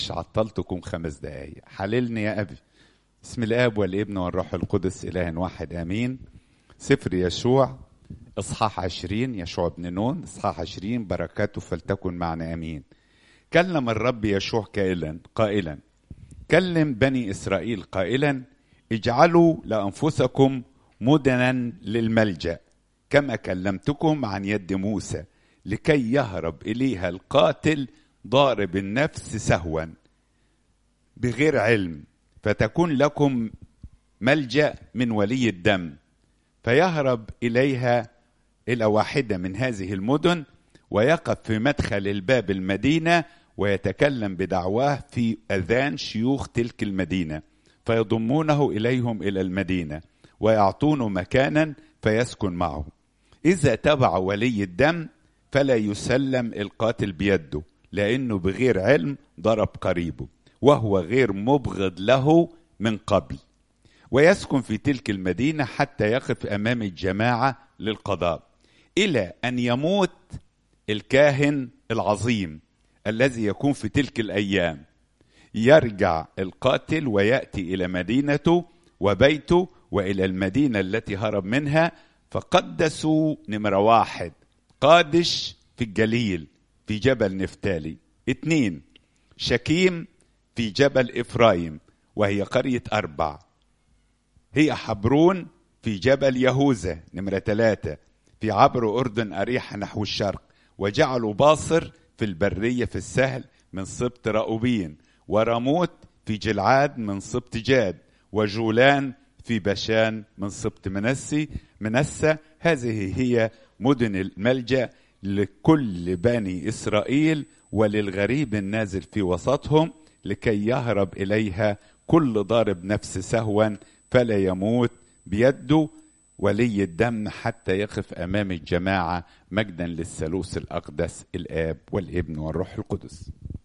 عطلتكم خمس دقايق حللني يا أبي بسم الآب والابن والروح القدس إله واحد آمين سفر يشوع إصحاح عشرين يشوع بن نون إصحاح عشرين بركاته فلتكن معنا آمين كلم الرب يشوع قائلا قائلا كلم بني إسرائيل قائلا اجعلوا لأنفسكم مدنا للملجأ كما كلمتكم عن يد موسى لكي يهرب إليها القاتل ضارب النفس سهوا بغير علم فتكون لكم ملجا من ولي الدم فيهرب اليها الى واحده من هذه المدن ويقف في مدخل الباب المدينه ويتكلم بدعواه في اذان شيوخ تلك المدينه فيضمونه اليهم الى المدينه ويعطونه مكانا فيسكن معه اذا تبع ولي الدم فلا يسلم القاتل بيده لانه بغير علم ضرب قريبه وهو غير مبغض له من قبل ويسكن في تلك المدينه حتى يقف امام الجماعه للقضاء الى ان يموت الكاهن العظيم الذي يكون في تلك الايام يرجع القاتل وياتي الى مدينته وبيته والى المدينه التي هرب منها فقدسوا نمره واحد قادش في الجليل في جبل نفتالي اثنين شكيم في جبل إفرايم وهي قرية أربع هي حبرون في جبل يهوذا نمرة ثلاثة في عبر أردن أريحة نحو الشرق وجعلوا باصر في البرية في السهل من سبط رأوبين ورموت في جلعاد من سبط جاد وجولان في بشان من سبط منسي منسى هذه هي مدن الملجأ لكل بني إسرائيل وللغريب النازل في وسطهم لكي يهرب اليها كل ضارب نفس سهوا فلا يموت بيده ولي الدم حتى يقف امام الجماعه مجدا للثالوث الاقدس الاب والابن والروح القدس.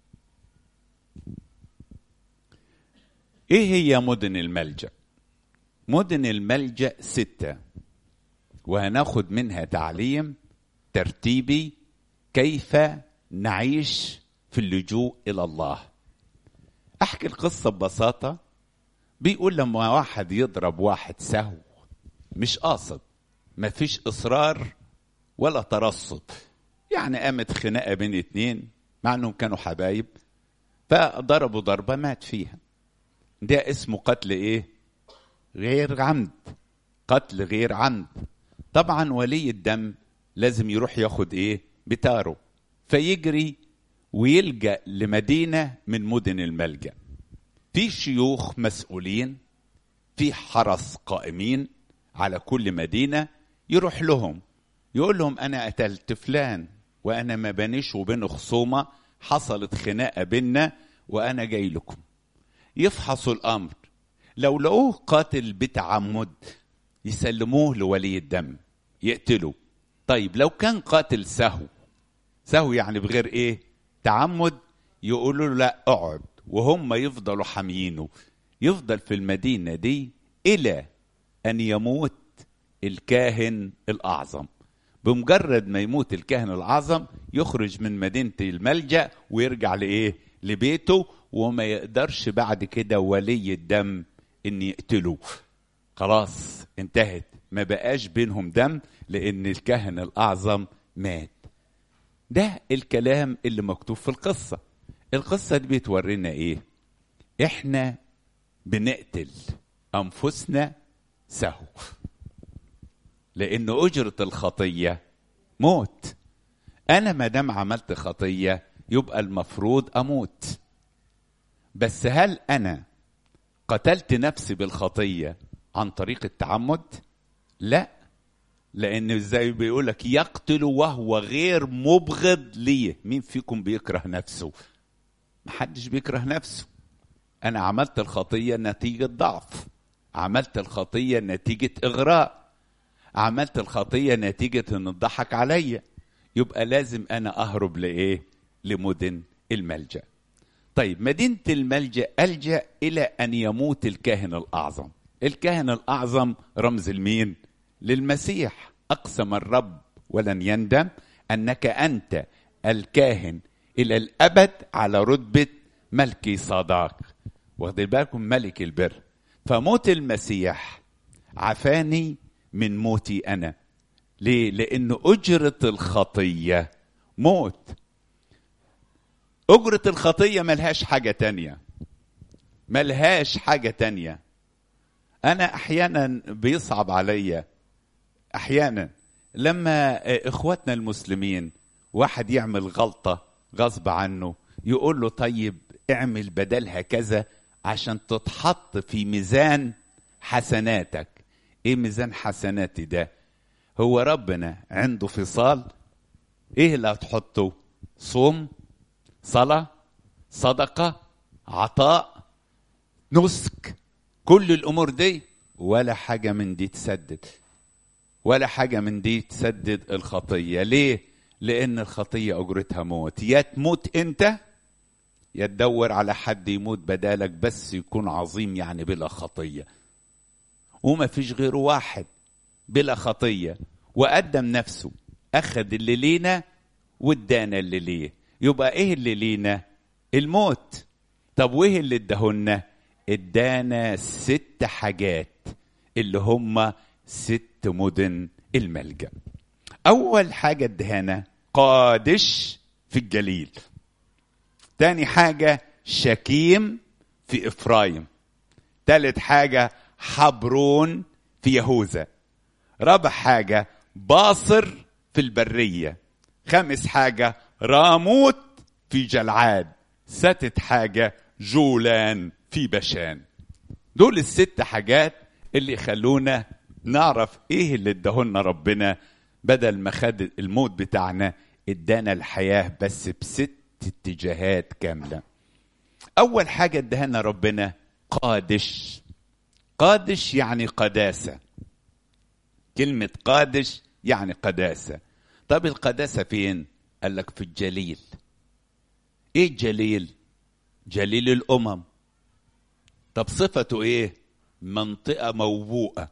ايه هي مدن الملجا؟ مدن الملجا سته وهناخد منها تعليم ترتيبي كيف نعيش في اللجوء الى الله. احكي القصه ببساطه بيقول لما واحد يضرب واحد سهو مش قاصد مفيش اصرار ولا ترصد يعني قامت خناقه بين اتنين مع انهم كانوا حبايب فضربوا ضربه مات فيها ده اسمه قتل ايه غير عمد قتل غير عمد طبعا ولي الدم لازم يروح ياخد ايه بتاره فيجري ويلجا لمدينه من مدن الملجا في شيوخ مسؤولين في حرس قائمين على كل مدينه يروح لهم يقول لهم انا قتلت فلان وانا ما بنيش وبينه خصومه حصلت خناقه بينا وانا جاي لكم يفحصوا الامر لو لقوه قاتل بتعمد يسلموه لولي الدم يقتلوا طيب لو كان قاتل سهو سهو يعني بغير ايه تعمد يقولوا له لا اقعد وهم يفضلوا حاميينه يفضل في المدينه دي الى ان يموت الكاهن الاعظم بمجرد ما يموت الكاهن الاعظم يخرج من مدينه الملجا ويرجع لايه لبيته وما يقدرش بعد كده ولي الدم ان يقتلوه خلاص انتهت ما بقاش بينهم دم لان الكاهن الاعظم مات ده الكلام اللي مكتوب في القصة القصة دي بتورينا ايه احنا بنقتل انفسنا سهو لان اجرة الخطية موت انا ما دام عملت خطية يبقى المفروض اموت بس هل انا قتلت نفسي بالخطية عن طريق التعمد لا لان زي بيقول لك يقتل وهو غير مبغض ليه مين فيكم بيكره نفسه محدش بيكره نفسه انا عملت الخطيه نتيجه ضعف عملت الخطيه نتيجه اغراء عملت الخطيه نتيجه ان اتضحك عليا يبقى لازم انا اهرب لايه لمدن الملجا طيب مدينه الملجا الجا الى ان يموت الكاهن الاعظم الكاهن الاعظم رمز المين للمسيح اقسم الرب ولن يندم انك انت الكاهن الى الابد على رتبه ملكي صداق واخدين بالكم ملك البر فموت المسيح عفاني من موتي انا ليه لان اجره الخطيه موت اجره الخطيه ملهاش حاجه تانية ملهاش حاجه تانية انا احيانا بيصعب عليا احيانا لما اخواتنا المسلمين واحد يعمل غلطه غصب عنه يقول له طيب اعمل بدلها كذا عشان تتحط في ميزان حسناتك ايه ميزان حسناتي ده هو ربنا عنده فصال ايه اللي هتحطه صوم صلاة صدقة عطاء نسك كل الامور دي ولا حاجة من دي تسدد ولا حاجة من دي تسدد الخطية ليه لان الخطية اجرتها موت يا تموت انت يا تدور على حد يموت بدالك بس يكون عظيم يعني بلا خطيه وما فيش غيره واحد بلا خطيه وقدم نفسه اخذ اللي لينا وادانا اللي ليه يبقى ايه اللي لينا الموت طب وايه اللي اداهولنا ادانا ست حاجات اللي هم ست مدن الملجا اول حاجه ادهانا قادش في الجليل تاني حاجة شكيم في إفرايم تالت حاجة حبرون في يهوذا رابع حاجة باصر في البرية خامس حاجة راموت في جلعاد ستت حاجة جولان في بشان دول الست حاجات اللي يخلونا نعرف ايه اللي اداهولنا ربنا بدل ما خد الموت بتاعنا ادانا الحياة بس بست اتجاهات كاملة أول حاجة ادهنا ربنا قادش قادش يعني قداسة كلمة قادش يعني قداسة طب القداسة فين؟ قال لك في الجليل ايه الجليل؟ جليل الأمم طب صفته ايه؟ منطقة موبوءة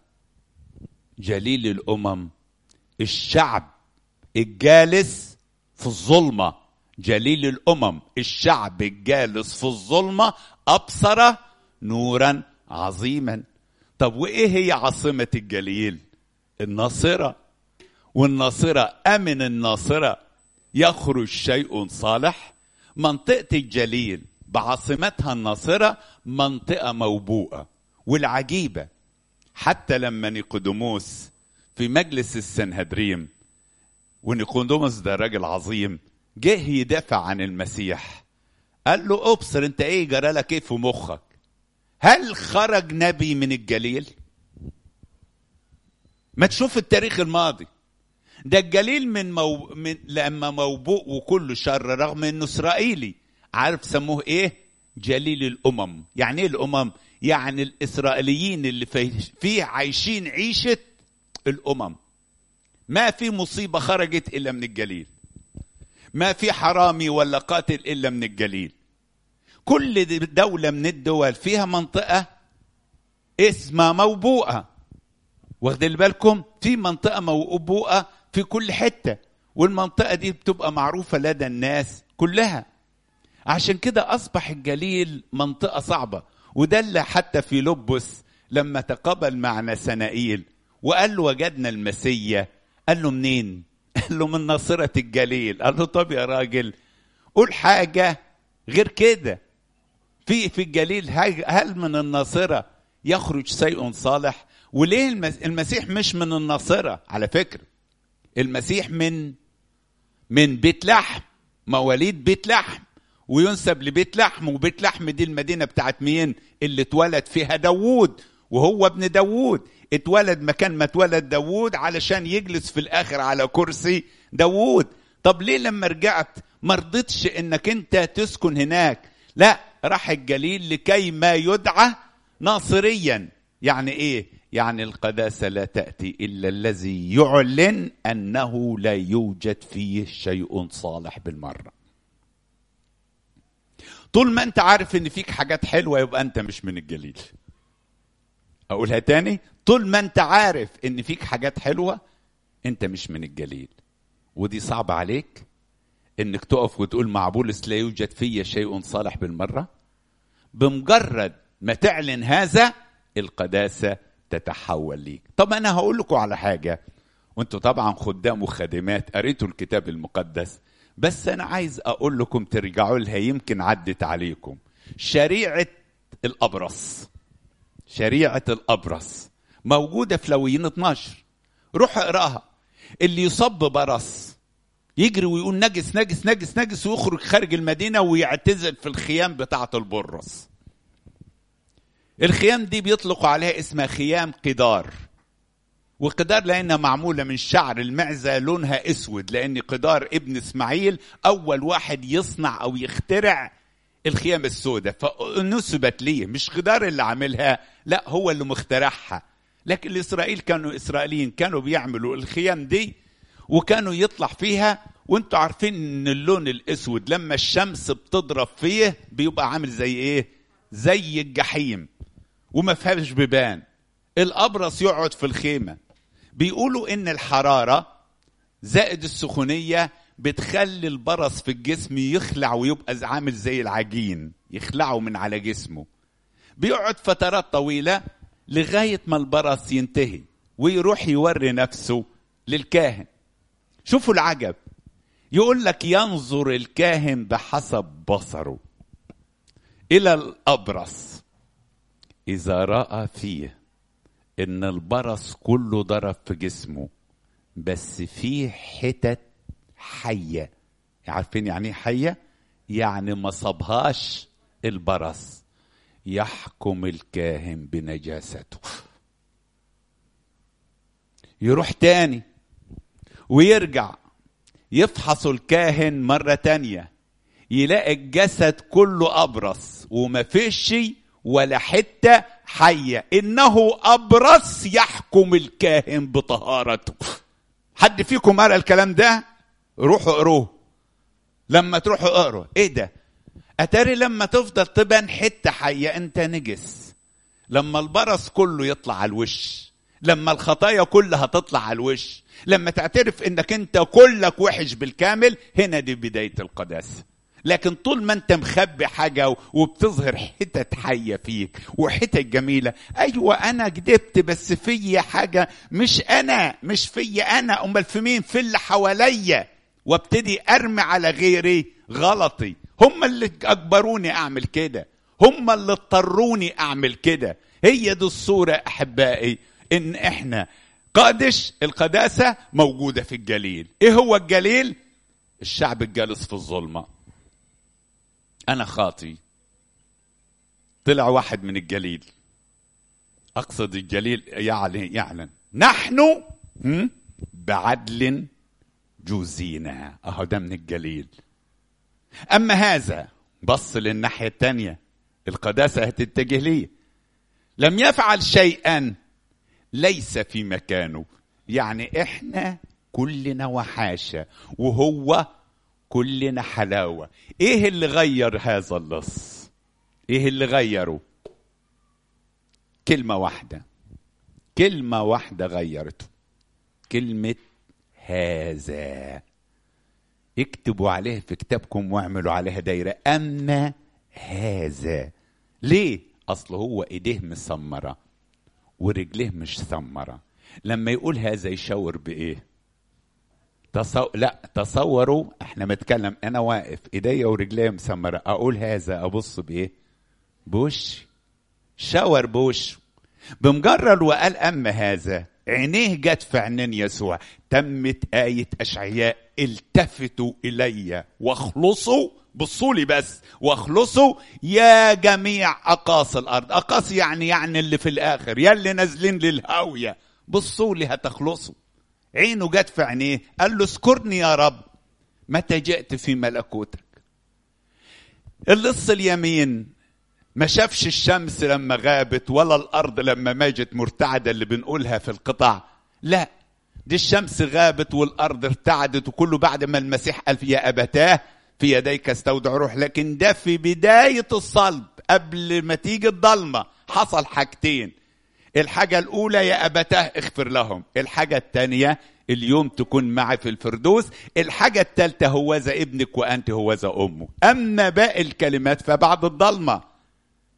جليل الأمم الشعب الجالس في الظلمه جليل الامم الشعب الجالس في الظلمه ابصر نورا عظيما طب وايه هي عاصمه الجليل الناصره والناصره امن الناصره يخرج شيء صالح منطقه الجليل بعاصمتها الناصره منطقه موبوءه والعجيبه حتى لما نيقوديموس في مجلس السنهدريم ونيقوديموس ده راجل عظيم جه يدافع عن المسيح قال له ابصر انت ايه جرالك ايه في مخك هل خرج نبي من الجليل ما تشوف التاريخ الماضي ده الجليل من, مو... من لما موبوء وكله شر رغم انه اسرائيلي عارف سموه ايه جليل الامم يعني ايه الامم يعني الاسرائيليين اللي فيه عايشين عيشه الامم ما في مصيبه خرجت الا من الجليل ما في حرامي ولا قاتل الا من الجليل كل دوله من الدول فيها منطقه اسمها موبوءه واخدين بالكم في منطقه موبوءه في كل حته والمنطقه دي بتبقى معروفه لدى الناس كلها عشان كده اصبح الجليل منطقه صعبه وده اللي حتى في لبس لما تقابل مع نسنائيل وقال له وجدنا المسيا قال له منين قال له من ناصرة الجليل قال له طب يا راجل قول حاجة غير كده في في الجليل هل من الناصرة يخرج شيء صالح وليه المسيح مش من الناصرة على فكرة المسيح من من بيت لحم مواليد بيت لحم وينسب لبيت لحم وبيت لحم دي المدينة بتاعت مين اللي اتولد فيها داوود وهو ابن داوود اتولد مكان ما اتولد داوود علشان يجلس في الاخر على كرسي داوود طب ليه لما رجعت ما رضيتش انك انت تسكن هناك لا راح الجليل لكي ما يدعى ناصريا يعني ايه يعني القداسة لا تأتي إلا الذي يعلن أنه لا يوجد فيه شيء صالح بالمرة طول ما أنت عارف أن فيك حاجات حلوة يبقى أنت مش من الجليل أقولها تاني طول ما أنت عارف أن فيك حاجات حلوة أنت مش من الجليل ودي صعبة عليك انك تقف وتقول مع بولس لا يوجد في شيء صالح بالمره بمجرد ما تعلن هذا القداسة تتحول ليك طب أنا هقول لكم على حاجة وانتوا طبعا خدام وخادمات قريتوا الكتاب المقدس بس أنا عايز أقول لكم ترجعوا لها يمكن عدت عليكم شريعة الأبرص شريعة الأبرص موجودة في لويين 12 روح اقراها اللي يصب برص يجري ويقول نجس نجس نجس نجس ويخرج خارج المدينة ويعتزل في الخيام بتاعة البرص الخيام دي بيطلقوا عليها اسمها خيام قدار وقدار لانها معموله من شعر المعزه لونها اسود لان قدار ابن اسماعيل اول واحد يصنع او يخترع الخيام السوداء فنسبت ليه مش قدار اللي عاملها لا هو اللي مخترعها لكن الاسرائيل كانوا اسرائيليين كانوا بيعملوا الخيام دي وكانوا يطلع فيها وانتوا عارفين ان اللون الاسود لما الشمس بتضرب فيه بيبقى عامل زي ايه زي الجحيم وما فيهاش بيبان الابرص يقعد في الخيمه بيقولوا ان الحراره زائد السخونيه بتخلي البرص في الجسم يخلع ويبقى عامل زي العجين يخلعه من على جسمه بيقعد فترات طويله لغايه ما البرص ينتهي ويروح يوري نفسه للكاهن شوفوا العجب يقول لك ينظر الكاهن بحسب بصره الى الابرص اذا راى فيه ان البرص كله ضرب في جسمه بس فيه حتت حيه عارفين يعني ايه حيه يعني ما صابهاش البرص يحكم الكاهن بنجاسته يروح تاني ويرجع يفحص الكاهن مرة تانية يلاقي الجسد كله أبرص وما فيش ولا حتة حية إنه أبرص يحكم الكاهن بطهارته حد فيكم قرأ الكلام ده روحوا اقروه لما تروحوا اقروا ايه ده اتاري لما تفضل تبان حته حيه انت نجس لما البرص كله يطلع على الوش لما الخطايا كلها تطلع على الوش لما تعترف انك انت كلك وحش بالكامل هنا دي بدايه القداسه لكن طول ما انت مخبي حاجة وبتظهر حتت حية فيك وحتت جميلة ايوه انا كدبت بس في حاجة مش انا مش في انا امال في مين في اللي حواليا وابتدي ارمي على غيري غلطي هم اللي اجبروني اعمل كده هم اللي اضطروني اعمل كده هي دي الصورة احبائي ان احنا قادش القداسة موجودة في الجليل ايه هو الجليل الشعب الجالس في الظلمه أنا خاطي طلع واحد من الجليل أقصد الجليل يعلن, يعلن. نحن بعدل جوزينا أهو ده من الجليل أما هذا بص للناحية الثانية القداسة هتتجه ليه لم يفعل شيئا ليس في مكانه يعني احنا كلنا وحاشة وهو كلنا حلاوة ايه اللي غير هذا اللص ايه اللي غيره كلمة واحدة كلمة واحدة غيرته كلمة هذا اكتبوا عليه في كتابكم واعملوا عليها دايرة أما هذا ليه؟ أصل هو إيديه مسمرة ورجليه مش سمرة لما يقول هذا يشاور بإيه؟ تصو... لا تصوروا احنا بنتكلم انا واقف ايديا ورجليا مسمره اقول هذا ابص بايه بوش شاور بوش بمجرد وقال اما هذا عينيه جت في عينين يسوع تمت آية أشعياء التفتوا إلي واخلصوا بصوا لي بس واخلصوا يا جميع أقاصي الأرض أقاصي يعني يعني اللي في الآخر يا اللي نازلين للهاوية بصوا لي هتخلصوا عينه جت في عينيه قال له اذكرني يا رب متى جئت في ملكوتك اللص اليمين ما شافش الشمس لما غابت ولا الارض لما ماجت مرتعده اللي بنقولها في القطع لا دي الشمس غابت والارض ارتعدت وكله بعد ما المسيح قال يا ابتاه في يديك استودع روح لكن ده في بدايه الصلب قبل ما تيجي الضلمه حصل حاجتين الحاجة الأولى يا أبتاه اغفر لهم الحاجة الثانية اليوم تكون معي في الفردوس الحاجة الثالثة هوذا ابنك وأنت هوذا أمه أما باقي الكلمات فبعد الضلمة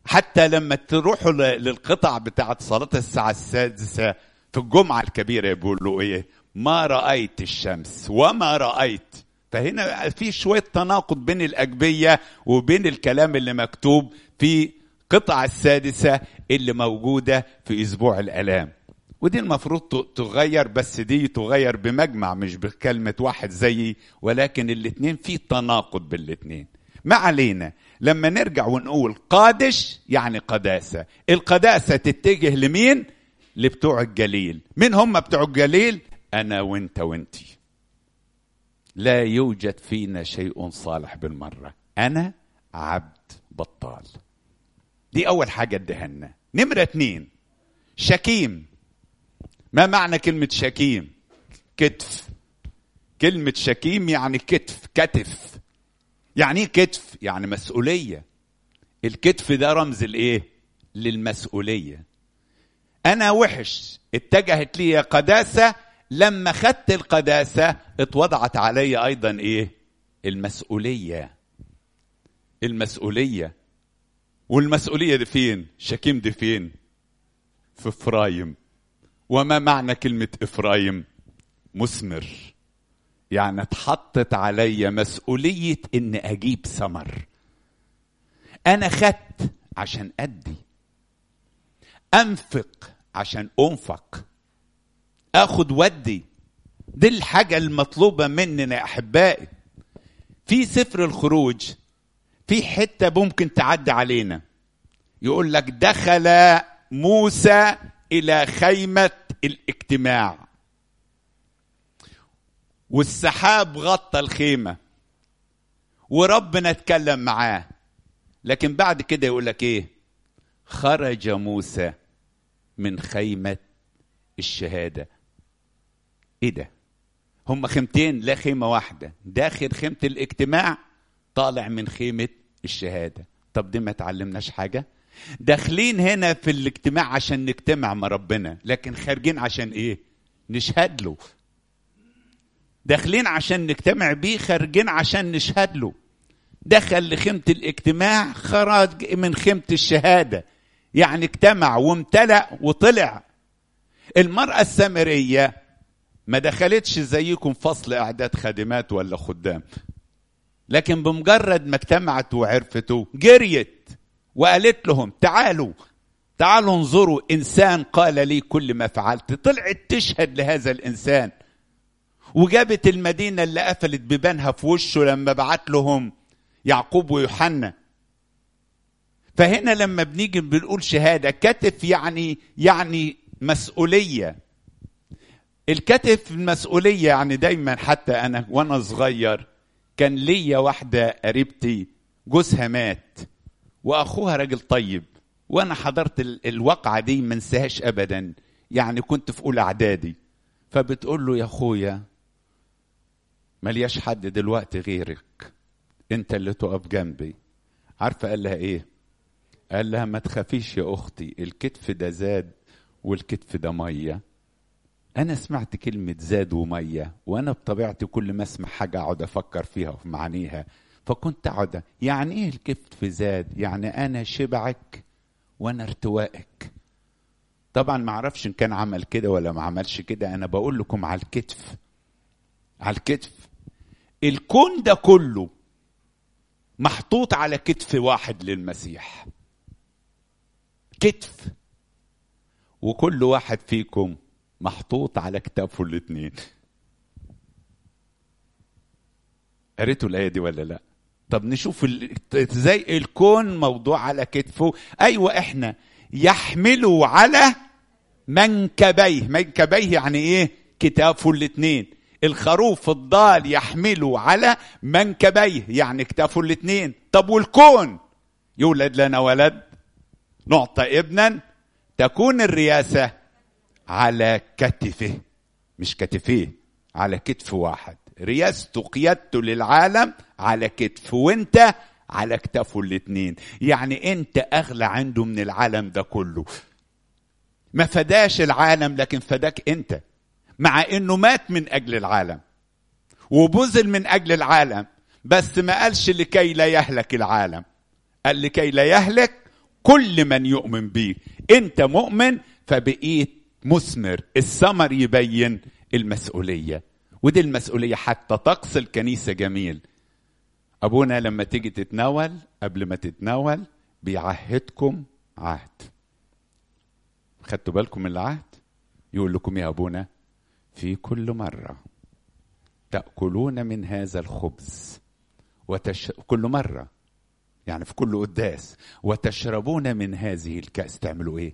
حتى لما تروحوا ل- للقطع بتاعت صلاة الساعة السادسة في الجمعة الكبيرة يقولوا ايه ما رأيت الشمس وما رأيت فهنا في شوية تناقض بين الأجبية وبين الكلام اللي مكتوب في قطعة السادسة اللي موجودة في أسبوع الآلام ودي المفروض ت- تغير بس دي تغير بمجمع مش بكلمة واحد زيي ولكن الاتنين في تناقض بالاتنين ما علينا لما نرجع ونقول قادش يعني قداسة القداسة تتجه لمين لبتوع الجليل مين هم بتوع الجليل أنا وانت وانتي لا يوجد فينا شيء صالح بالمرة أنا عبد بطال دي أول حاجة ادهنا نمرة اتنين شكيم ما معنى كلمة شكيم كتف كلمة شكيم يعني كتف كتف يعني ايه كتف يعني مسؤولية الكتف ده رمز الايه للمسؤولية انا وحش اتجهت لي قداسة لما خدت القداسة اتوضعت علي ايضا ايه المسؤولية المسؤولية والمسؤولية دي فين شكيم دي فين في افرايم وما معنى كلمة افرايم مثمر يعني اتحطت علي مسؤولية ان اجيب ثمر انا خدت عشان ادي انفق عشان انفق اخد ودي دي الحاجة المطلوبة مننا يا احبائي في سفر الخروج في حتة ممكن تعدي علينا يقول لك دخل موسى الى خيمة الاجتماع والسحاب غطى الخيمة وربنا اتكلم معاه لكن بعد كده يقول لك ايه خرج موسى من خيمة الشهادة ايه ده هم خيمتين لا خيمة واحدة داخل خيمة الاجتماع طالع من خيمة الشهادة طب دي ما تعلمناش حاجة داخلين هنا في الاجتماع عشان نجتمع مع ربنا لكن خارجين عشان ايه نشهد له داخلين عشان نجتمع بيه خارجين عشان نشهد له دخل لخيمة الاجتماع خرج من خيمة الشهادة يعني اجتمع وامتلأ وطلع المرأة السامرية ما دخلتش زيكم فصل اعداد خادمات ولا خدام لكن بمجرد ما اجتمعت وعرفته جريت وقالت لهم تعالوا تعالوا انظروا انسان قال لي كل ما فعلت طلعت تشهد لهذا الانسان وجابت المدينه اللي قفلت بيبانها في وشه لما بعت لهم يعقوب ويوحنا فهنا لما بنيجي بنقول شهاده كتف يعني يعني مسؤوليه الكتف المسؤوليه يعني دايما حتى انا وانا صغير كان ليا واحده قريبتي جوزها مات واخوها راجل طيب وانا حضرت ال- الواقعه دي ما انساهاش ابدا يعني كنت في اولى اعدادي فبتقول له يا اخويا ملياش حد دلوقتي غيرك انت اللي تقف جنبي عارفه قال لها ايه قال لها ما تخافيش يا اختي الكتف ده زاد والكتف ده ميه انا سمعت كلمه زاد وميه وانا بطبيعتي كل ما اسمع حاجه اقعد افكر فيها وفي معانيها فكنت اقعد يعني ايه الكتف زاد يعني انا شبعك وانا ارتوائك طبعا ما اعرفش ان كان عمل كده ولا ما عملش كده انا بقول لكم على الكتف على الكتف الكون ده كله محطوط على كتف واحد للمسيح كتف وكل واحد فيكم محطوط على كتافه الاثنين قريتوا الايه دي ولا لا طب نشوف ال- ازاي الكون موضوع على كتفه ايوه احنا يحملوا على منكبيه منكبيه يعني ايه كتافه الاثنين الخروف الضال يحمله على منكبيه يعني كتافه الاثنين طب والكون يولد لنا ولد نعطى ابنا تكون الرياسه على كتفه مش كتفيه على كتف واحد رياسته قيادته للعالم على كتف وانت على كتفه الاتنين يعني انت اغلى عنده من العالم ده كله ما فداش العالم لكن فداك انت مع انه مات من اجل العالم وبذل من اجل العالم بس ما قالش لكي لا يهلك العالم قال لكي لا يهلك كل من يؤمن بيك انت مؤمن فبقيت مثمر الثمر يبين المسؤوليه ودي المسؤوليه حتى طقس الكنيسه جميل ابونا لما تيجي تتناول قبل ما تتناول بيعهدكم عهد خدتوا بالكم من العهد يقول لكم يا ابونا في كل مره تاكلون من هذا الخبز وتش... كل مره يعني في كل قداس وتشربون من هذه الكأس تعملوا ايه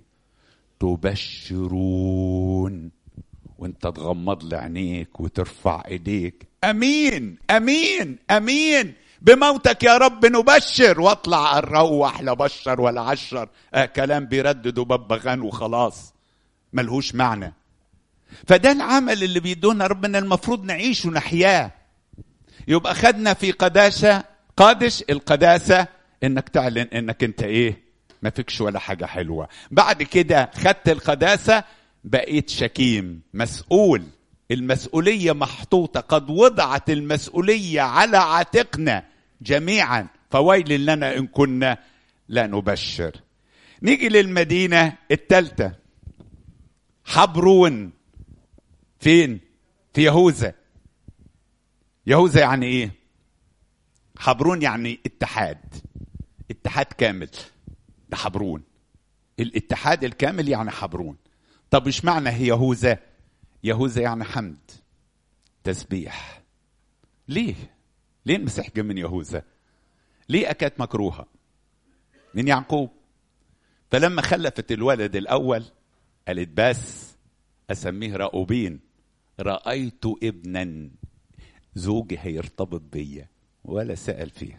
تبشرون وانت تغمض لعينيك وترفع ايديك امين امين امين بموتك يا رب نبشر واطلع اروح لا بشر ولا عشر آه كلام بيرددوا ببغان وخلاص ملهوش معنى فده العمل اللي بيدونا ربنا المفروض نعيش ونحياه يبقى خدنا في قداسة قادش القداسة انك تعلن انك انت ايه ما فيكش ولا حاجة حلوة بعد كده خدت القداسة بقيت شكيم مسؤول المسؤولية محطوطة قد وضعت المسؤولية على عاتقنا جميعا فويل لنا إن كنا لا نبشر نيجي للمدينة الثالثة حبرون فين في يهوذا يهوذا يعني ايه حبرون يعني اتحاد اتحاد كامل ده حبرون الاتحاد الكامل يعني حبرون طب ايش معنى هي يهوذا يهوذا يعني حمد تسبيح ليه ليه المسيح جه من يهوذا ليه أكانت مكروهة من يعقوب فلما خلفت الولد الأول قالت بس أسميه رأوبين رأيت ابنا زوجي هيرتبط بيا ولا سأل فيها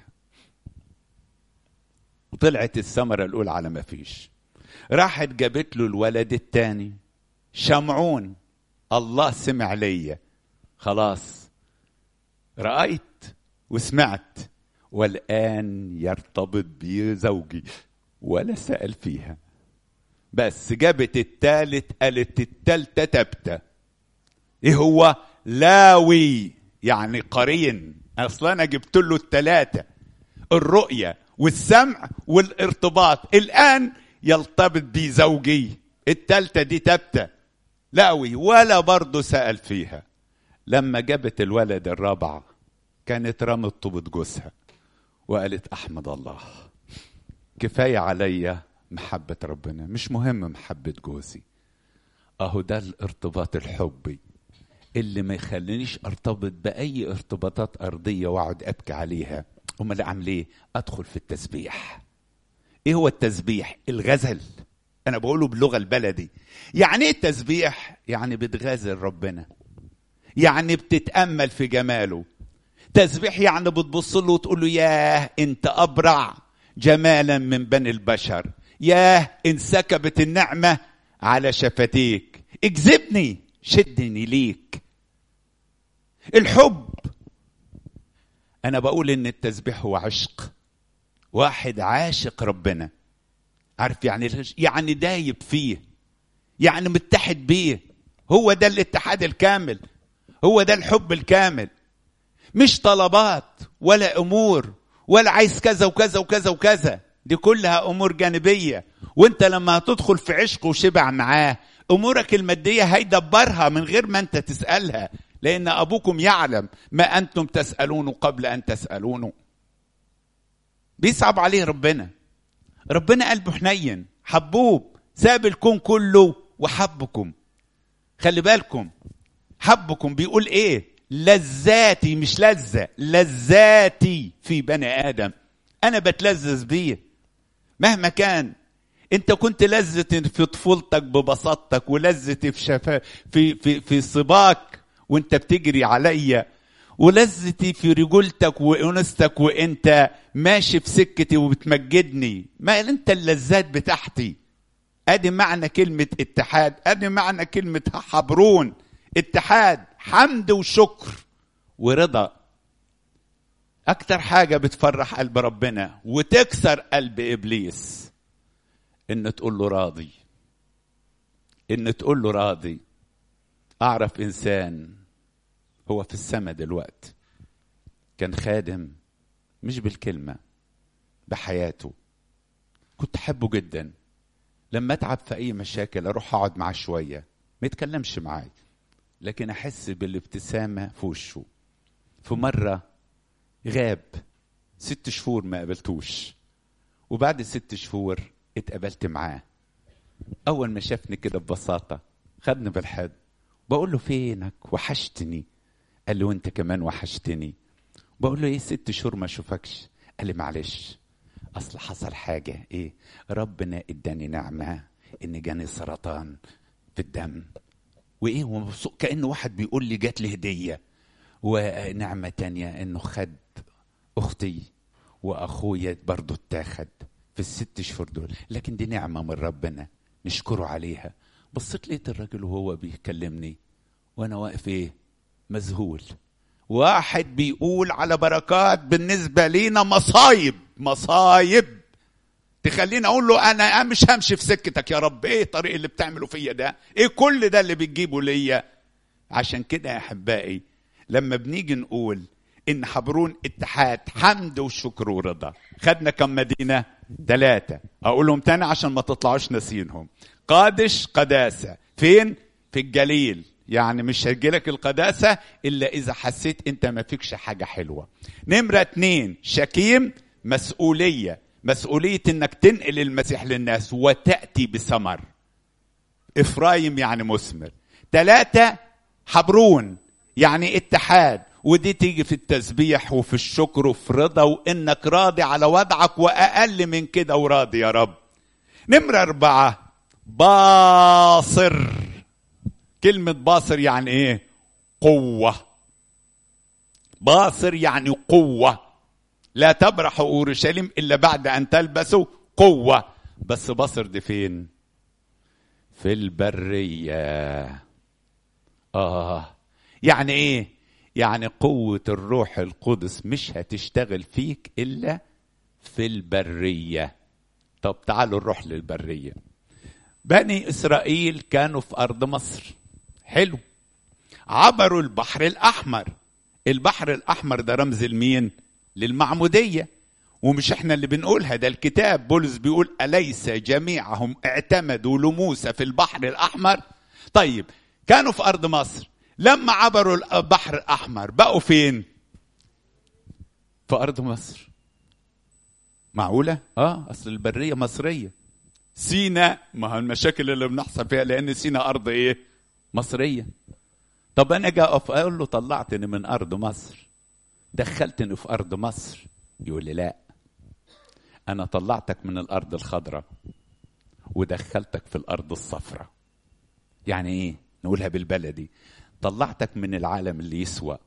وطلعت الثمرة الأولى على ما فيش راحت جابت له الولد الثاني شمعون الله سمع ليا خلاص رأيت وسمعت والآن يرتبط بي زوجي ولا سأل فيها بس جابت التالت قالت التالتة تبتة ايه هو لاوي يعني قرين اصلا انا جبت له التلاتة الرؤية والسمع والارتباط الان يلتبط بي زوجي التالتة دي تبتة لاوي ولا برضه سأل فيها لما جابت الولد الرابع كانت رمت طوبة جوزها وقالت احمد الله كفاية عليا محبة ربنا مش مهم محبة جوزي اهو ده الارتباط الحبي اللي ما يخلينيش ارتبط باي ارتباطات ارضية واقعد ابكي عليها امال اعمل ايه ادخل في التسبيح ايه هو التسبيح الغزل انا بقوله باللغة البلدي يعني ايه التسبيح يعني بتغازل ربنا يعني بتتأمل في جماله تسبيح يعني بتبص له وتقول له ياه انت ابرع جمالا من بني البشر ياه انسكبت النعمة على شفتيك اكذبني شدني ليك الحب انا بقول ان التسبيح هو عشق واحد عاشق ربنا عارف يعني يعني دايب فيه يعني متحد بيه هو ده الاتحاد الكامل هو ده الحب الكامل مش طلبات ولا امور ولا عايز كذا وكذا وكذا وكذا دي كلها امور جانبيه وانت لما هتدخل في عشق وشبع معاه امورك الماديه هيدبرها من غير ما انت تسالها لان ابوكم يعلم ما انتم تسالونه قبل ان تسالونه بيصعب عليه ربنا ربنا قلبه حنين حبوب ساب الكون كله وحبكم خلي بالكم حبكم بيقول ايه لذاتي مش لذة لذاتي في بني آدم أنا بتلذذ بيه مهما كان أنت كنت لذة في طفولتك ببساطتك ولذتي في شفا في في في صباك وأنت بتجري عليا ولذتي في رجولتك وأنستك وأنت ماشي في سكتي وبتمجدني ما أنت اللذات بتاعتي أدي معنى كلمة اتحاد أدي معنى كلمة حبرون اتحاد حمد وشكر ورضا اكتر حاجة بتفرح قلب ربنا وتكسر قلب ابليس ان تقول له راضي ان تقول له راضي اعرف انسان هو في السماء دلوقتي كان خادم مش بالكلمة بحياته كنت احبه جدا لما اتعب في اي مشاكل اروح اقعد معاه شويه ما يتكلمش معايا لكن احس بالابتسامه في وشه في مره غاب ست شهور ما قابلتوش وبعد ست شهور اتقابلت معاه اول ما شافني كده ببساطه خدني بالحد بقول له فينك وحشتني قال لي وانت كمان وحشتني بقول له ايه ست شهور ما اشوفكش قال لي معلش اصل حصل حاجه ايه ربنا اداني نعمه ان جاني سرطان في الدم وايه ومبسوط كانه واحد بيقول لي جات لي هديه ونعمه تانية انه خد اختي واخويا برضه اتاخد في الست شهور دول لكن دي نعمه من ربنا نشكره عليها بصيت لقيت الراجل وهو بيكلمني وانا واقف ايه مذهول واحد بيقول على بركات بالنسبه لينا مصايب مصايب تخليني اقول له انا مش همشي في سكتك يا رب ايه الطريق اللي بتعمله فيا ده ايه كل ده اللي بتجيبه ليا عشان كده يا احبائي لما بنيجي نقول ان حبرون اتحاد حمد وشكر ورضا خدنا كم مدينه ثلاثه اقولهم تاني عشان ما تطلعوش ناسينهم قادش قداسه فين في الجليل يعني مش هيجيلك القداسة إلا إذا حسيت أنت ما فيكش حاجة حلوة نمرة اتنين شكيم مسؤولية مسؤولية أنك تنقل المسيح للناس وتأتي بثمر إفرايم يعني مثمر ثلاثة حبرون يعني اتحاد ودي تيجي في التسبيح وفي الشكر وفي رضا وانك راضي على وضعك واقل من كده وراضي يا رب نمرة أربعة باصر كلمة باصر يعني ايه قوة باصر يعني قوة لا تبرح أورشليم إلا بعد أن تلبسوا قوة بس باصر دي فين في البرية آه يعني إيه يعني قوة الروح القدس مش هتشتغل فيك إلا في البرية طب تعالوا نروح للبرية بني إسرائيل كانوا في أرض مصر حلو عبروا البحر الأحمر البحر الأحمر ده رمز المين للمعمودية ومش احنا اللي بنقولها ده الكتاب بولس بيقول أليس جميعهم اعتمدوا لموسى في البحر الأحمر طيب كانوا في أرض مصر لما عبروا البحر الأحمر بقوا فين في أرض مصر معقولة؟ اه أصل البرية مصرية سينا ما هو المشاكل اللي بنحصل فيها لأن سينا أرض إيه؟ مصرية طب أنا جاء أقف أقول له طلعتني من أرض مصر دخلتني في أرض مصر يقول لي لا أنا طلعتك من الأرض الخضراء ودخلتك في الأرض الصفراء يعني إيه؟ نقولها بالبلدي طلعتك من العالم اللي يسوى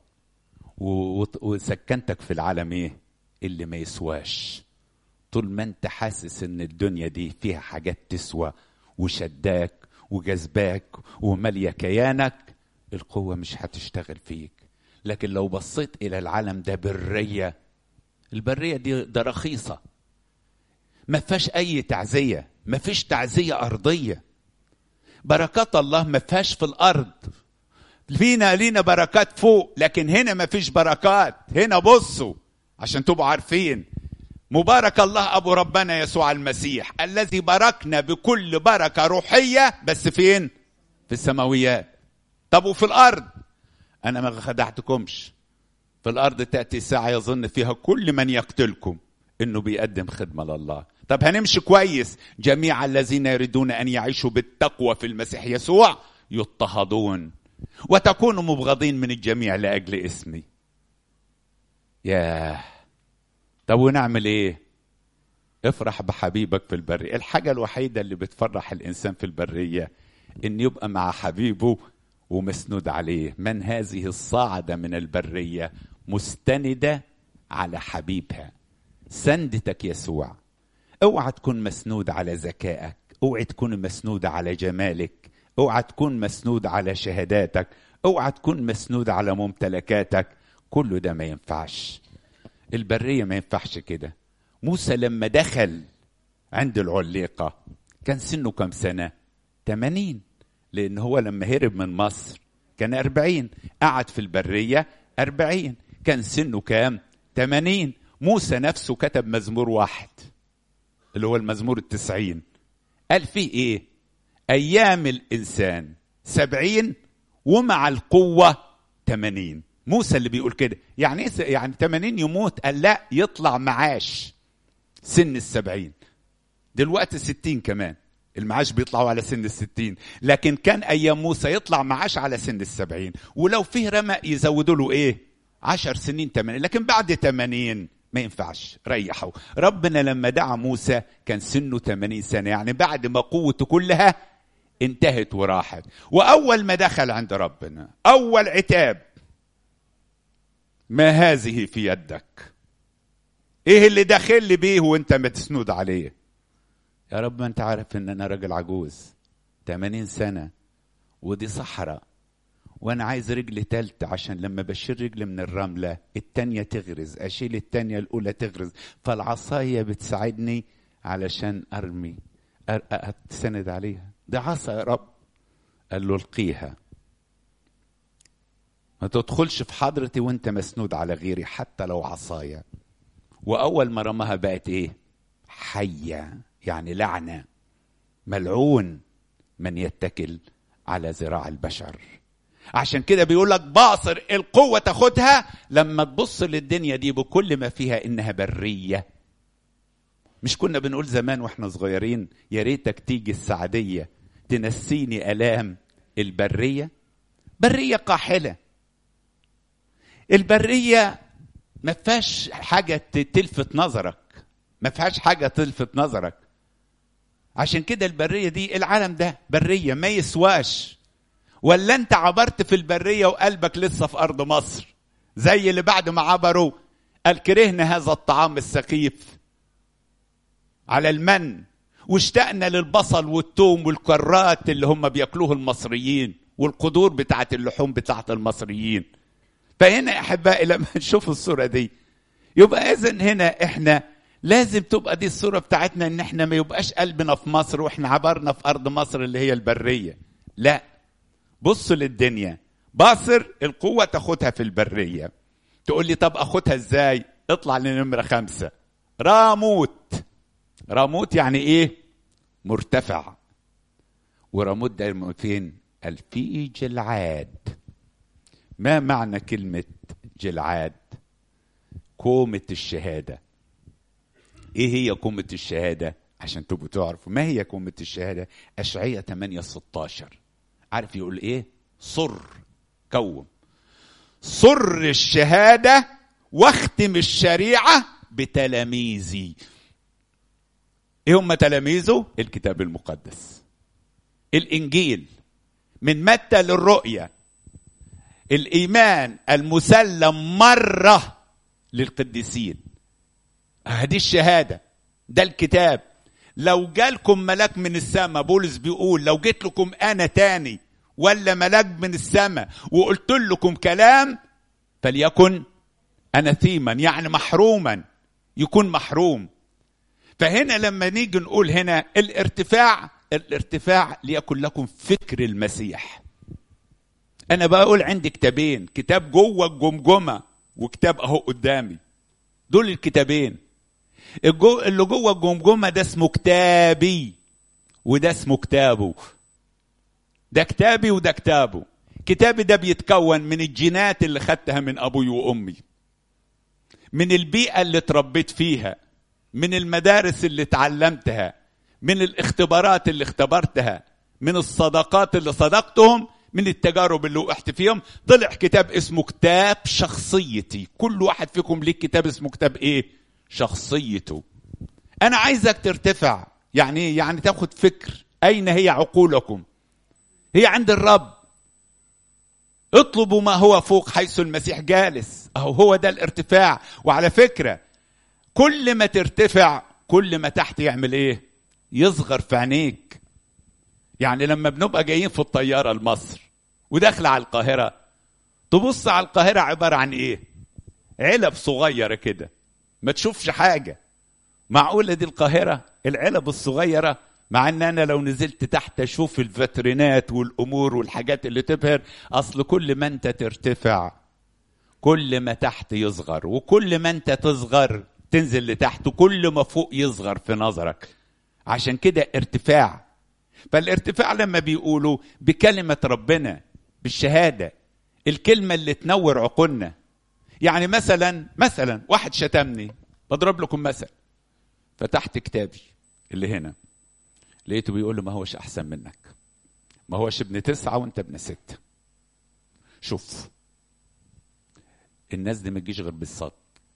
وسكنتك في العالم ايه اللي ما يسواش طول ما انت حاسس ان الدنيا دي فيها حاجات تسوى وشداك وجذباك وماليه كيانك القوه مش هتشتغل فيك لكن لو بصيت الى العالم ده بريه البريه دي ده رخيصه ما فيهاش اي تعزيه ما فيش تعزيه ارضيه بركات الله ما فيهاش في الارض فينا لينا بركات فوق لكن هنا ما فيش بركات هنا بصوا عشان تبقوا عارفين مبارك الله ابو ربنا يسوع المسيح الذي باركنا بكل بركه روحيه بس فين في السماويات طب وفي الارض انا ما خدعتكمش في الارض تاتي ساعه يظن فيها كل من يقتلكم انه بيقدم خدمه لله طب هنمشي كويس جميع الذين يريدون ان يعيشوا بالتقوى في المسيح يسوع يضطهدون وتكونوا مبغضين من الجميع لاجل اسمي ياه طب ونعمل ايه افرح بحبيبك في البرية الحاجة الوحيدة اللي بتفرح الإنسان في البرية إن يبقى مع حبيبه ومسنود عليه من هذه الصاعدة من البرية مستندة على حبيبها سندتك يسوع اوعى تكون مسنود على ذكائك اوعى تكون مسنود على جمالك اوعى تكون مسنود على شهاداتك اوعى تكون مسنود على ممتلكاتك كله ده ما ينفعش البرية ما ينفعش كده موسى لما دخل عند العليقة كان سنه كم سنة 80 لأن هو لما هرب من مصر كان 40 قعد في البرية 40 كان سنه كام 80 موسى نفسه كتب مزمور واحد اللي هو المزمور التسعين قال فيه ايه ايام الانسان سبعين ومع القوة تمانين موسى اللي بيقول كده يعني ايه يعني تمانين يموت قال لا يطلع معاش سن السبعين دلوقتي ستين كمان المعاش بيطلعوا على سن الستين لكن كان ايام موسى يطلع معاش على سن السبعين ولو فيه رمق يزودوا له ايه عشر سنين تمانين لكن بعد تمانين ما ينفعش ريحوا ربنا لما دعا موسى كان سنه 80 سنة يعني بعد ما قوته كلها انتهت وراحت وأول ما دخل عند ربنا أول عتاب ما هذه في يدك ايه اللي داخل لي بيه وانت متسند عليه يا رب ما انت عارف ان انا راجل عجوز 80 سنة ودي صحراء وانا عايز رجل تالتة عشان لما بشيل رجل من الرملة التانية تغرز اشيل التانية الاولى تغرز فالعصاية بتساعدني علشان ارمي اتسند عليها ده عصا يا رب قال له القيها ما تدخلش في حضرتي وانت مسنود على غيري حتى لو عصايا واول ما رماها بقت ايه حيه يعني لعنه ملعون من يتكل على ذراع البشر عشان كده بيقول لك باصر القوه تاخدها لما تبص للدنيا دي بكل ما فيها انها بريه مش كنا بنقول زمان واحنا صغيرين يا ريتك تيجي السعديه تنسيني الام البريه بريه قاحله البريه ما فيهاش حاجه تلفت نظرك ما فيهاش حاجه تلفت نظرك عشان كده البريه دي العالم ده بريه ما يسواش ولا انت عبرت في البريه وقلبك لسه في ارض مصر زي اللي بعد ما عبروا قال كرهنا هذا الطعام السخيف على المن واشتقنا للبصل والثوم والكرات اللي هم بياكلوه المصريين والقدور بتاعت اللحوم بتاعت المصريين فهنا يا احبائي لما نشوف الصوره دي يبقى اذا هنا احنا لازم تبقى دي الصوره بتاعتنا ان احنا ما يبقاش قلبنا في مصر واحنا عبرنا في ارض مصر اللي هي البريه لا بص للدنيا باصر القوه تاخدها في البريه تقول لي طب اخدها ازاي اطلع لنمره خمسة راموت راموت يعني ايه مرتفع وراموت ده فين قال في جلعاد ما معنى كلمة جلعاد كومة الشهادة ايه هي كومة الشهادة عشان تبقوا تعرفوا ما هي كومة الشهادة أشعية 8 16 عارف يقول ايه صر كوم صر الشهادة واختم الشريعة بتلاميذي ايه هم تلاميذه الكتاب المقدس الانجيل من متى للرؤية الايمان المسلم مرة للقديسين هذه الشهادة ده الكتاب لو جالكم ملاك من السماء بولس بيقول لو جيت لكم انا تاني ولا ملاك من السماء وقلت لكم كلام فليكن اناثيما يعني محروما يكون محروم فهنا لما نيجي نقول هنا الارتفاع الارتفاع ليكن لكم فكر المسيح انا بقول عندي كتابين كتاب جوه الجمجمه وكتاب اهو قدامي دول الكتابين الجو اللي جوه الجمجمه ده اسمه كتابي وده اسمه كتابه ده كتابي وده كتابه كتابي ده بيتكون من الجينات اللي خدتها من ابوي وامي من البيئه اللي اتربيت فيها من المدارس اللي اتعلمتها من الاختبارات اللي اختبرتها من الصداقات اللي صدقتهم من التجارب اللي وقعت فيهم طلع كتاب اسمه كتاب شخصيتي كل واحد فيكم ليه كتاب اسمه كتاب ايه شخصيته انا عايزك ترتفع يعني ايه يعني تاخد فكر اين هي عقولكم هي عند الرب اطلبوا ما هو فوق حيث المسيح جالس اهو هو ده الارتفاع وعلى فكره كل ما ترتفع كل ما تحت يعمل ايه يصغر في عينيك يعني لما بنبقى جايين في الطياره لمصر وداخله على القاهره تبص على القاهره عباره عن ايه علب صغيره كده ما تشوفش حاجه معقوله دي القاهره العلب الصغيره مع ان انا لو نزلت تحت اشوف الفترينات والامور والحاجات اللي تبهر اصل كل ما انت ترتفع كل ما تحت يصغر وكل ما انت تصغر تنزل لتحت كل ما فوق يصغر في نظرك عشان كده ارتفاع فالارتفاع لما بيقولوا بكلمة ربنا بالشهادة الكلمة اللي تنور عقولنا يعني مثلا مثلا واحد شتمني بضرب لكم مثل فتحت كتابي اللي هنا لقيته بيقول له ما هوش احسن منك ما هوش ابن تسعة وانت ابن ستة شوف الناس دي ما تجيش غير بالصدق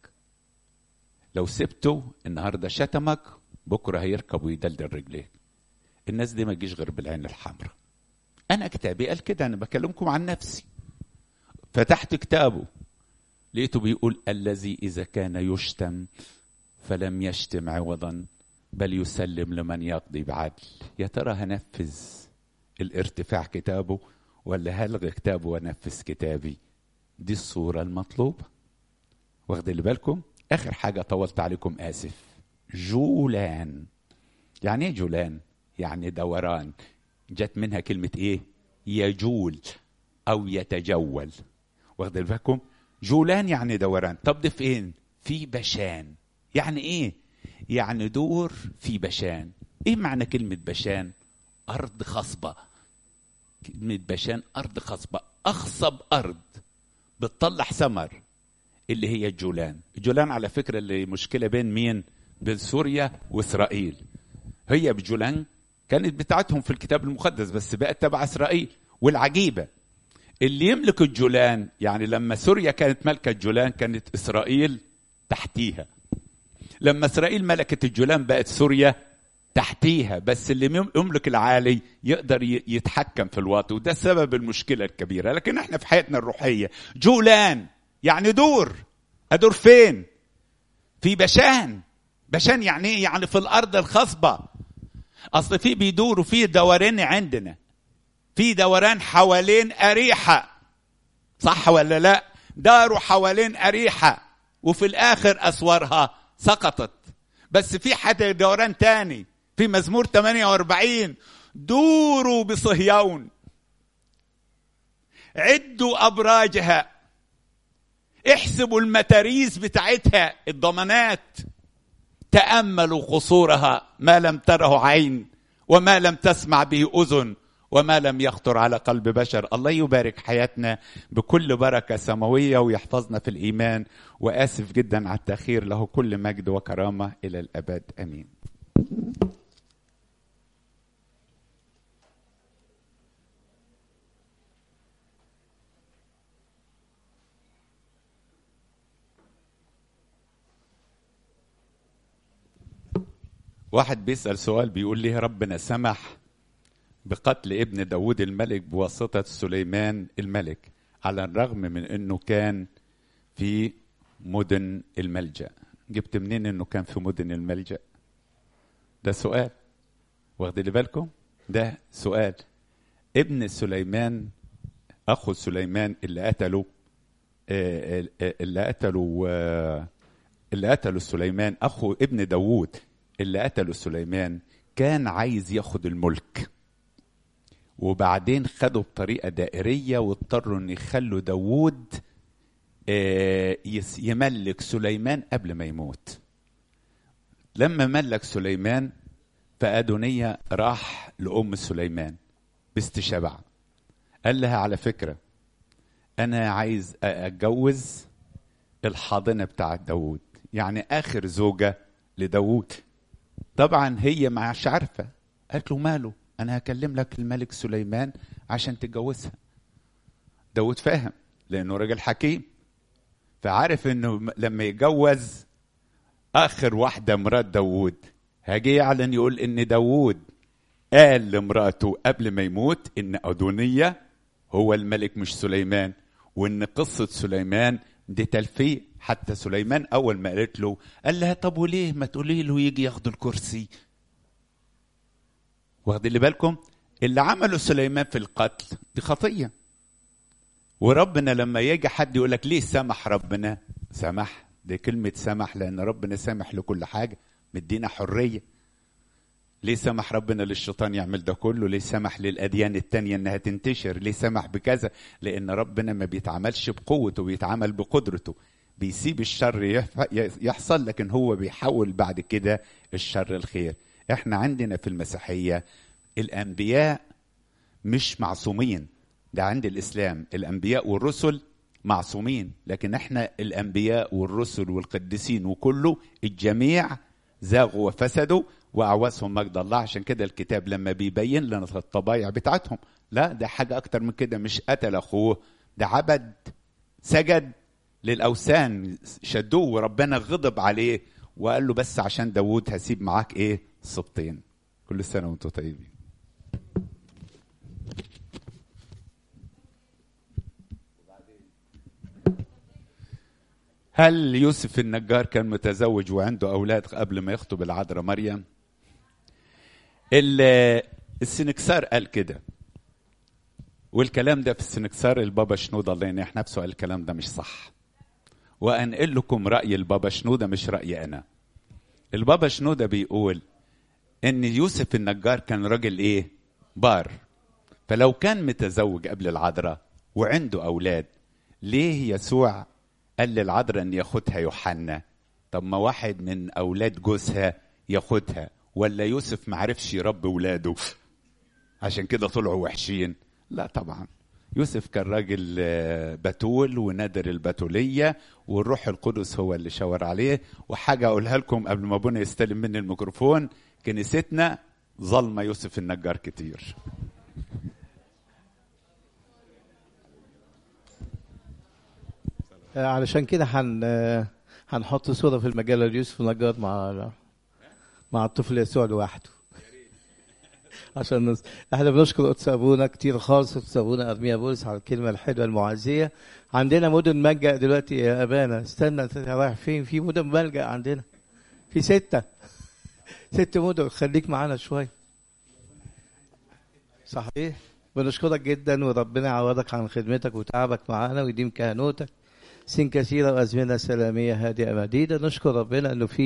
لو سبته النهارده شتمك بكره هيركب ويدلدل رجليه الناس دي ما تجيش غير بالعين الحمراء انا كتابي قال كده انا بكلمكم عن نفسي فتحت كتابه لقيته بيقول الذي اذا كان يشتم فلم يشتم عوضا بل يسلم لمن يقضي بعدل يا ترى هنفذ الارتفاع كتابه ولا هلغي كتابه وانفذ كتابي دي الصوره المطلوبه واخد اللي بالكم اخر حاجه طولت عليكم اسف جولان يعني ايه جولان يعني دوران جت منها كلمه ايه يجول او يتجول واخد بالكم جولان يعني دوران طب ده فين في بشان يعني ايه يعني دور في بشان ايه معنى كلمه بشان ارض خصبه كلمه بشان ارض خصبه اخصب ارض بتطلع ثمر اللي هي الجولان الجولان على فكرة اللي مشكلة بين مين بين سوريا وإسرائيل هي بجولان كانت بتاعتهم في الكتاب المقدس بس بقت تبع إسرائيل والعجيبة اللي يملك الجولان يعني لما سوريا كانت ملكة الجولان كانت إسرائيل تحتيها لما إسرائيل ملكت الجولان بقت سوريا تحتيها بس اللي يملك العالي يقدر يتحكم في الواطي وده سبب المشكلة الكبيرة لكن احنا في حياتنا الروحية جولان يعني دور ادور فين في بشان بشان يعني ايه يعني في الارض الخصبه اصل في بيدوروا في دوران عندنا في دوران حوالين اريحه صح ولا لا داروا حوالين اريحه وفي الاخر اسوارها سقطت بس في حتى دوران تاني في مزمور 48 دوروا بصهيون عدوا ابراجها احسبوا المتاريس بتاعتها الضمانات تاملوا قصورها ما لم تره عين وما لم تسمع به اذن وما لم يخطر على قلب بشر الله يبارك حياتنا بكل بركه سماويه ويحفظنا في الايمان واسف جدا على التاخير له كل مجد وكرامه الى الابد امين واحد بيسأل سؤال بيقول لي ربنا سمح بقتل ابن داود الملك بواسطة سليمان الملك على الرغم من انه كان في مدن الملجأ جبت منين انه كان في مدن الملجأ ده سؤال واخدين بالكم ده سؤال ابن سليمان اخو سليمان اللي قتله اللي قتله اللي قتله سليمان اخو ابن داوود اللي قتله سليمان كان عايز ياخد الملك وبعدين خده بطريقة دائرية واضطروا ان يخلوا داوود يملك سليمان قبل ما يموت لما ملك سليمان فأدونية راح لأم سليمان باستشبع قال لها على فكرة أنا عايز أتجوز الحاضنة بتاعت داوود يعني آخر زوجة لداوود طبعا هي مش عارفه قالت له ماله انا هكلم لك الملك سليمان عشان تتجوزها داود فاهم لانه راجل حكيم فعارف انه لما يتجوز اخر واحده مرات داوود هاجي يعلن يقول ان داوود قال لمراته قبل ما يموت ان ادونيه هو الملك مش سليمان وان قصه سليمان دي تلفيه حتى سليمان اول ما قالت له قال لها طب وليه ما تقولي له يجي ياخد الكرسي واخدين اللي بالكم اللي عمله سليمان في القتل دي خطيه وربنا لما يجي حد يقول لك ليه سمح ربنا سمح دي كلمة سمح لأن ربنا سامح لكل حاجة مدينا حرية ليه سمح ربنا للشيطان يعمل ده كله ليه سمح للأديان التانية إنها تنتشر ليه سمح بكذا لأن ربنا ما بيتعاملش بقوته بيتعامل بقدرته بيسيب الشر يف- يحصل لكن هو بيحول بعد كده الشر الخير احنا عندنا في المسيحيه الانبياء مش معصومين ده عند الاسلام الانبياء والرسل معصومين لكن احنا الانبياء والرسل والقديسين وكله الجميع زاغوا وفسدوا واعوزهم مجد الله عشان كده الكتاب لما بيبين لنا الطبايع بتاعتهم لا ده حاجه اكتر من كده مش قتل اخوه ده عبد سجد للاوثان شدوه وربنا غضب عليه وقال له بس عشان داوود هسيب معاك ايه سبطين كل سنه وانتم طيبين هل يوسف النجار كان متزوج وعنده اولاد قبل ما يخطب العذراء مريم ال- السنكسار قال كده والكلام ده في السنكسار البابا شنودة الله ينيح نفسه قال الكلام ده مش صح وانقل لكم راي البابا شنودة مش رايي انا البابا شنودة بيقول ان يوسف النجار كان راجل ايه بار فلو كان متزوج قبل العذراء وعنده اولاد ليه يسوع قال للعذراء ان ياخدها يوحنا طب ما واحد من اولاد جوزها ياخدها ولا يوسف معرفش يربي ولاده عشان كده طلعوا وحشين لا طبعا يوسف كان راجل آه، بتول ونادر البتولية والروح القدس هو اللي شاور عليه وحاجة أقولها لكم قبل ما أبونا يستلم مني الميكروفون كنيستنا ظلمة يوسف النجار كتير آه، علشان كده هن آه، هنحط صورة في المجلة ليوسف النجار مع مع الطفل يسوع لوحده عشان نص... احنا بنشكر قدس ابونا كتير خالص قدس ابونا ارميا بولس على الكلمه الحلوه المعزيه عندنا مدن ملجا دلوقتي يا ابانا استنى انت رايح فين في مدن ملجا عندنا في سته ست مدن خليك معانا شويه صحيح بنشكرك جدا وربنا يعوضك عن خدمتك وتعبك معانا ويديم كهنوتك سن كثيرة وأزمنة سلامية هادئة مديدة نشكر ربنا أنه في